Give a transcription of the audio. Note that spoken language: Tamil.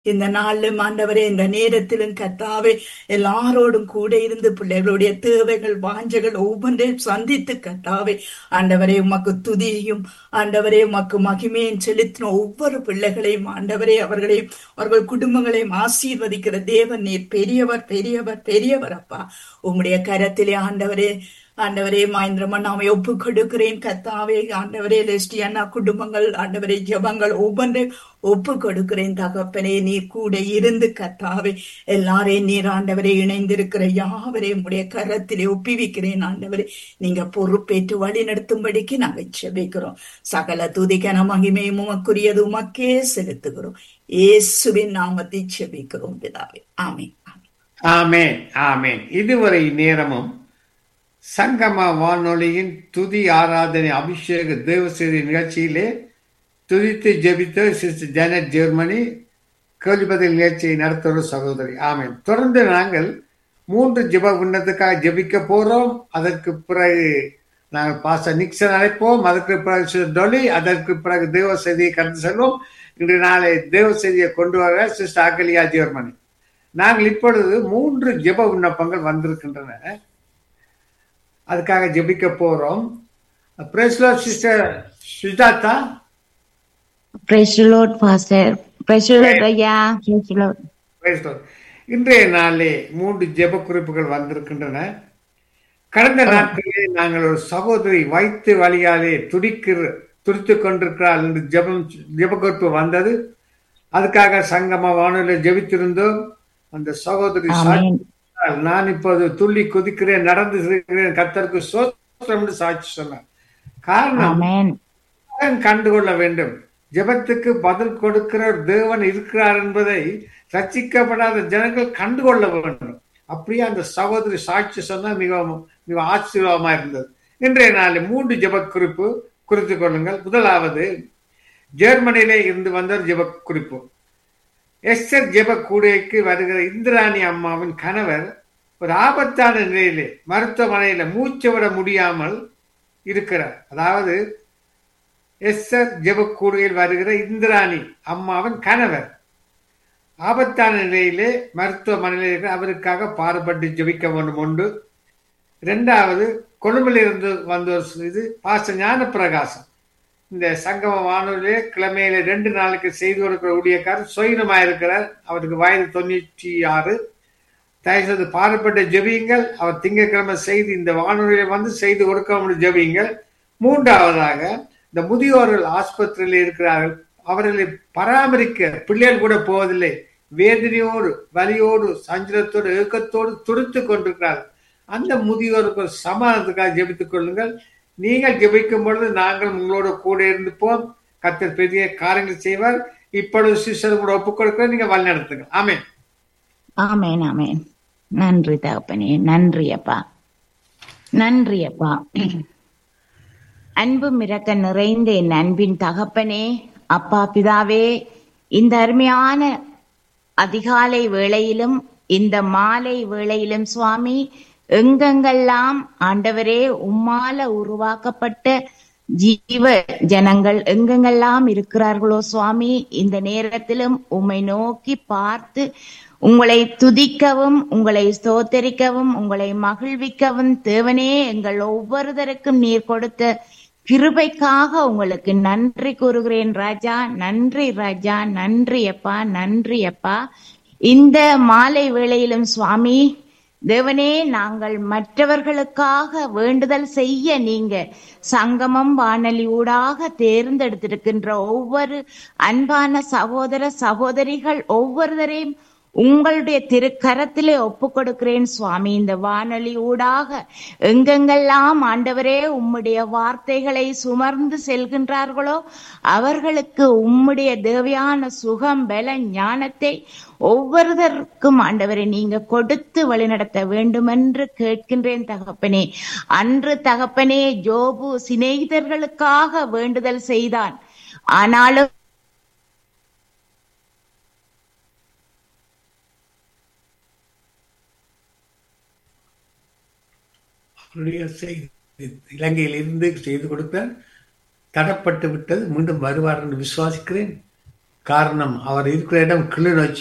இந்த நாளிலும் ஆண்டவரே இந்த நேரத்திலும் கத்தாவே எல்லாரோடும் கூட இருந்து பிள்ளைகளுடைய தேவைகள் வாஞ்சைகள் ஒவ்வொன்றையும் சந்தித்து கத்தாவே ஆண்டவரே உமக்கு துதியையும் ஆண்டவரே உமக்கு மகிமையும் செலுத்தின ஒவ்வொரு பிள்ளைகளையும் ஆண்டவரே அவர்களையும் அவர்கள் குடும்பங்களையும் ஆசீர்வதிக்கிற தேவன் நீர் பெரியவர் பெரியவர் பெரியவர் அப்பா உம்முடைய கரத்திலே ஆண்டவரே ஆண்டவரே மகேந்திரமன் நாம ஒப்பு கொடுக்கிறேன் கத்தாவே ஆண்டவரே லெஸ்டி அண்ணா குடும்பங்கள் ஆண்டவரே ஜபங்கள் ஒவ்வொன்றையும் ஒப்பு கொடுக்கிறேன் தகப்பனே நீ கூட இருந்து கத்தாவே எல்லாரையும் நீர் ஆண்டவரே இணைந்திருக்கிற யாவரையும் உடைய கரத்திலே ஒப்பிவிக்கிறேன் ஆண்டவரே நீங்க பொறுப்பேற்று வழி நடத்தும்படிக்கு நாங்கள் செபிக்கிறோம் சகல துதிக்கன மகிமையும் உமக்குரியது உமக்கே செலுத்துகிறோம் இயேசுவின் நாமத்தை செபிக்கிறோம் பிதாவே ஆமென் ஆமென் ஆமென் இதுவரை நேரமும் சங்கம வானொலியின் துதி ஆராதனை அபிஷேக தேவசேரி நிகழ்ச்சியிலே துதித்து ஜெபித்த சிஸ்டர் ஜானட் ஜெர்மனி கேள்விப்பதில் நிகழ்ச்சியை நடத்துகிற சகோதரி ஆமென் தொடர்ந்து நாங்கள் மூன்று ஜெப உன்னத்துக்காக ஜெபிக்க போறோம் அதற்கு பிறகு நாங்கள் பாச நிக்சன் அழைப்போம் அதற்கு பிறகு சிஸ்டர் டொலி அதற்கு பிறகு தேவ செய்தியை கடந்து செல்வோம் இன்று நாளை தேவ செய்தியை கொண்டு வர சிஸ்டர் அகலியா ஜெர்மனி நாங்கள் இப்பொழுது மூன்று ஜெப விண்ணப்பங்கள் வந்திருக்கின்றன அதுக்காக ஜெபிக்க போறோம் பிரேஸ்லோ sister Sujatha Praise the Lord, Pastor. Praise the Lord, ஐயா. Praise the Lord. Praise Lord. இன்றைய நாளிலே மூன்று ஜெப குறிப்புகள் வந்திருக்கின்றன கடந்த நாட்களிலே நாங்கள் ஒரு சகோதரி வைத்து வழியாலே துடிக்கிற துடித்துக் கொண்டிருக்கிறாள் என்று ஜெபம் ஜெப குறிப்பு வந்தது அதுக்காக சங்கம வானொலியில ஜெபித்திருந்தோம் அந்த சகோதரி சாட்சி Amen. சொன்னாள், நான் இப்போது துள்ளி குதிக்கிறேன் நடந்து இருக்கிறேன் கத்தருக்கு சோத்திரம் என்று சாட்சி சொன்னார் காரணம் Amen. தேவன் கண்டுகொள்ள வேண்டும் ஜெபத்துக்கு பதில் கொடுக்கிற ஒரு தேவன் இருக்கிறார் என்பதை ரட்சிக்கப்படாத ஜனங்கள் கண்டுகொள்ள வேண்டும் அப்படியே அந்த சகோதரி சாட்சி சொன்னா மிகவும் மிக ஆச்சரியமா இருந்தது இன்றைய நாளில் மூன்று ஜெப குறிப்பு குறித்து கொள்ளுங்கள் முதலாவது ஜெர்மனியிலே இருந்து வந்த ஒரு ஜெப குறிப்பு எஸ்டர் ஜெப கூடைக்கு வருகிற இந்திராணி அம்மாவின் கணவர் ஒரு ஆபத்தான நிலையிலே மருத்துவமனையில மூச்சு விட முடியாமல் இருக்கிறார் அதாவது எஸ்ஸர் ஜெபக்கூடுகையில் வருகிற இந்திராணி அம்மாவின் கணவர் ஆபத்தான நிலையிலே மருத்துவமனையில் இருக்கிற அவருக்காக பாடுபட்டு ஜெபிக்க வேண்டும் உண்டு இரண்டாவது கொழும்பிலிருந்து வந்த ஒரு இது பாச ஞான பிரகாசம் இந்த சங்கம வானொலியிலே கிழமையில ரெண்டு நாளுக்கு செய்து கொடுக்கிற ஊழியக்காரர் சுயனமாக இருக்கிறார் அவருக்கு வயது தொண்ணூற்றி ஆறு தயவுசெய்து பாடுபட்ட ஜெபியுங்கள் அவர் திங்கட்கிழமை செய்து இந்த வானொலியில வந்து செய்து கொடுக்க முடியும் ஜெபியுங்கள் மூன்றாவதாக இந்த முதியோர்கள் ஆஸ்பத்திரியில் இருக்கிறார்கள் அவர்களை பராமரிக்க பிள்ளைகள் கூட போவதில்லை வேதனையோடு வலியோடு சஞ்சலத்தோடு ஏக்கத்தோடு துடித்துக் கொண்டிருக்கிறார்கள் அந்த முதியோருக்கு ஒரு சமாதானத்துக்காக ஜெபித்துக் கொள்ளுங்கள் நீங்கள் ஜெபிக்கும் பொழுது நாங்கள் உங்களோட கூட இருந்துப்போம் கத்தர் பெரிய காரியங்கள் செய்வார் இப்பொழுது சிஸ்டர் கூட ஒப்புக் கொடுக்கிற நீங்க வழி நடத்துங்க ஆமென் ஆமென் ஆமென் நன்றி தகப்பனே நன்றி அப்பா நன்றி அப்பா அன்பு மிரக்க நிறைந்த என் அன்பின் தகப்பனே அப்பா பிதாவே இந்த அருமையான அதிகாலை வேளையிலும் இந்த மாலை வேளையிலும் சுவாமி எங்கெங்கெல்லாம் ஆண்டவரே உம்மால உருவாக்கப்பட்ட ஜீவ ஜனங்கள் எங்கெங்கெல்லாம் இருக்கிறார்களோ சுவாமி இந்த நேரத்திலும் உம்மை நோக்கி பார்த்து உங்களை துதிக்கவும் உங்களை ஸ்தோத்தரிக்கவும் உங்களை மகிழ்விக்கவும் தேவனே எங்கள் ஒவ்வொருத்தருக்கும் நீர் கொடுத்த கிருபைக்காக உங்களுக்கு நன்றி கூறுகிறேன் ராஜா நன்றி ராஜா நன்றி அப்பா நன்றி அப்பா இந்த மாலை வேளையிலும் சுவாமி தேவனே நாங்கள் மற்றவர்களுக்காக வேண்டுதல் செய்ய நீங்க சங்கமம் வானொலி ஊடாக தேர்ந்தெடுத்திருக்கின்ற ஒவ்வொரு அன்பான சகோதர சகோதரிகள் ஒவ்வொருவரையும் உங்களுடைய திருக்கரத்திலே ஒப்பு கொடுக்கிறேன் சுவாமி இந்த வானொலி ஊடாக எங்கெங்கெல்லாம் ஆண்டவரே உம்முடைய வார்த்தைகளை சுமர்ந்து செல்கின்றார்களோ அவர்களுக்கு உம்முடைய தேவையான சுகம் பல ஞானத்தை ஒவ்வொருவருக்கும் ஆண்டவரை நீங்க கொடுத்து வழிநடத்த வேண்டும் என்று கேட்கின்றேன் தகப்பனே அன்று தகப்பனே ஜோபு சிநேகிதர்களுக்காக வேண்டுதல் செய்தான் ஆனாலும் அவருடைய செய்தி இலங்கையில் இருந்து செய்து கொடுத்தார் தடப்பட்டு விட்டது மீண்டும் வருவார் என்று விசுவாசிக்கிறேன் காரணம் அவர் இருக்கிற இடம் கிளிநொச்சி